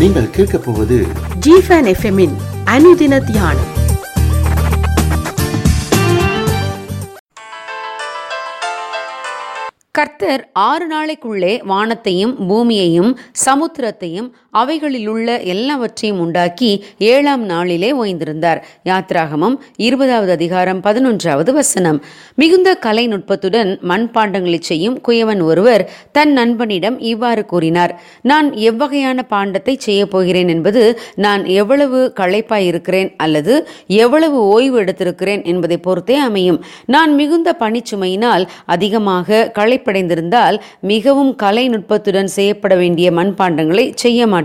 நீங்கள் கேட்கப் போவது ஜிஃபன் எஃப்எம்மின் அனுதின தியானம் கர்த்தர் ஆறு நாளைக்குள்ளே வானத்தையும் பூமியையும் சமுத்திரத்தையும் அவைகளிலுள்ள எல்லாவற்றையும் உண்டாக்கி ஏழாம் நாளிலே ஓய்ந்திருந்தார் யாத்ராகமம் இருபதாவது அதிகாரம் பதினொன்றாவது வசனம் மிகுந்த கலைநுட்பத்துடன் மண்பாண்டங்களைச் செய்யும் குயவன் ஒருவர் தன் நண்பனிடம் இவ்வாறு கூறினார் நான் எவ்வகையான பாண்டத்தை செய்யப் போகிறேன் என்பது நான் எவ்வளவு களைப்பாய் இருக்கிறேன் அல்லது எவ்வளவு ஓய்வு எடுத்திருக்கிறேன் என்பதை பொறுத்தே அமையும் நான் மிகுந்த பணிச்சுமையினால் அதிகமாக களைப்படைந்திருந்தால் மிகவும் கலைநுட்பத்துடன் செய்யப்பட வேண்டிய மண்பாண்டங்களை செய்ய மாட்டேன்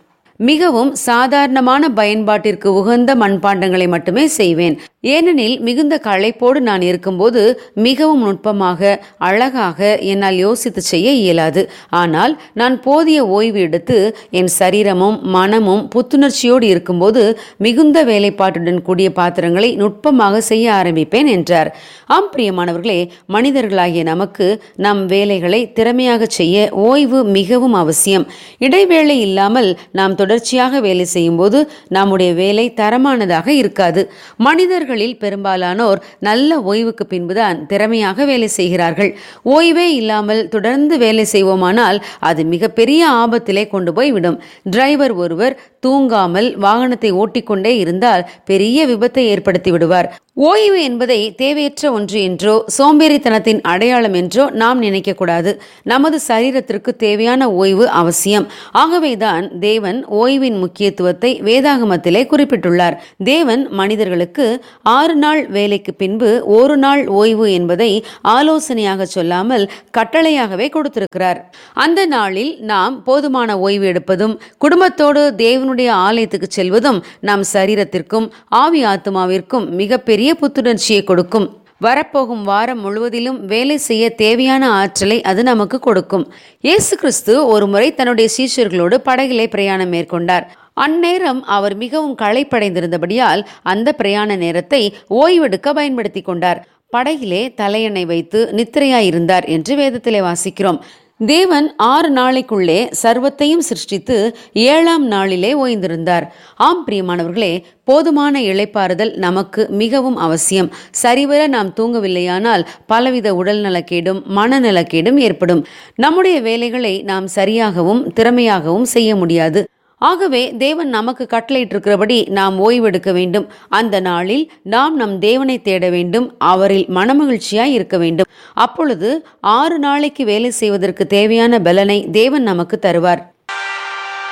மிகவும் சாதாரணமான பயன்பாட்டிற்கு உகந்த மண்பாண்டங்களை மட்டுமே செய்வேன் ஏனெனில் மிகுந்த களைப்போடு நான் இருக்கும்போது மிகவும் நுட்பமாக அழகாக என்னால் யோசித்து செய்ய இயலாது ஆனால் நான் போதிய ஓய்வு எடுத்து என் சரீரமும் மனமும் புத்துணர்ச்சியோடு இருக்கும்போது மிகுந்த வேலைப்பாட்டுடன் கூடிய பாத்திரங்களை நுட்பமாக செய்ய ஆரம்பிப்பேன் என்றார் ஆம் பிரியமானவர்களே மனிதர்களாகிய நமக்கு நம் வேலைகளை திறமையாக செய்ய ஓய்வு மிகவும் அவசியம் இடைவேளை இல்லாமல் நாம் தொடர்ச்சியாக வேலை செய்யும்போது நம்முடைய வேலை தரமானதாக இருக்காது மனிதர்களில் பெரும்பாலானோர் நல்ல ஓய்வுக்கு பின்புதான் திறமையாக வேலை செய்கிறார்கள் ஓய்வே இல்லாமல் தொடர்ந்து வேலை செய்வோமானால் அது மிகப்பெரிய ஆபத்திலே கொண்டு போய் விடும் டிரைவர் ஒருவர் தூங்காமல் வாகனத்தை ஓட்டிக்கொண்டே இருந்தால் பெரிய விபத்தை ஏற்படுத்தி விடுவார் ஓய்வு என்பதை தேவையற்ற ஒன்று என்றோ சோம்பேறித்தனத்தின் அடையாளம் என்றோ நாம் நினைக்கக்கூடாது நமது சரீரத்திற்கு தேவையான ஓய்வு அவசியம் ஆகவேதான் தேவன் ஓய்வின் முக்கியத்துவத்தை வேதாகமத்திலே குறிப்பிட்டுள்ளார் தேவன் மனிதர்களுக்கு ஆறு நாள் வேலைக்கு பின்பு ஒரு நாள் ஓய்வு என்பதை ஆலோசனையாக சொல்லாமல் கட்டளையாகவே கொடுத்திருக்கிறார் அந்த நாளில் நாம் போதுமான ஓய்வு எடுப்பதும் குடும்பத்தோடு தேவனுடைய ஆலயத்துக்கு செல்வதும் நம் சரீரத்திற்கும் ஆவி ஆத்மாவிற்கும் மிகப்பெரிய புத்துணர்ச்சியை கொடுக்கும் வரப்போகும் வாரம் முழுவதிலும் வேலை செய்ய தேவையான ஆற்றலை அது நமக்கு கொடுக்கும் இயேசு கிறிஸ்து ஒரு முறை தன்னுடைய சீஷர்களோடு படகிலே பிரயாணம் மேற்கொண்டார் அந்நேரம் அவர் மிகவும் களைப்படைந்திருந்தபடியால் அந்த பிரயாண நேரத்தை ஓய்வெடுக்க பயன்படுத்தி கொண்டார் படகிலே தலையணை வைத்து நித்திரையாயிருந்தார் என்று வேதத்திலே வாசிக்கிறோம் தேவன் ஆறு நாளைக்குள்ளே சர்வத்தையும் சிருஷ்டித்து ஏழாம் நாளிலே ஓய்ந்திருந்தார் ஆம் பிரியமானவர்களே போதுமான இளைப்பாறுதல் நமக்கு மிகவும் அவசியம் சரிவர நாம் தூங்கவில்லையானால் பலவித உடல் நலக்கேடும் மனநலக்கேடும் ஏற்படும் நம்முடைய வேலைகளை நாம் சரியாகவும் திறமையாகவும் செய்ய முடியாது ஆகவே தேவன் நமக்கு கட்டளையிட்டிருக்கிறபடி நாம் ஓய்வெடுக்க வேண்டும் அந்த நாளில் நாம் நம் தேவனை தேட வேண்டும் அவரில் மனமகிழ்ச்சியாய் இருக்க வேண்டும் அப்பொழுது ஆறு நாளைக்கு வேலை செய்வதற்கு தேவையான பலனை தேவன் நமக்கு தருவார்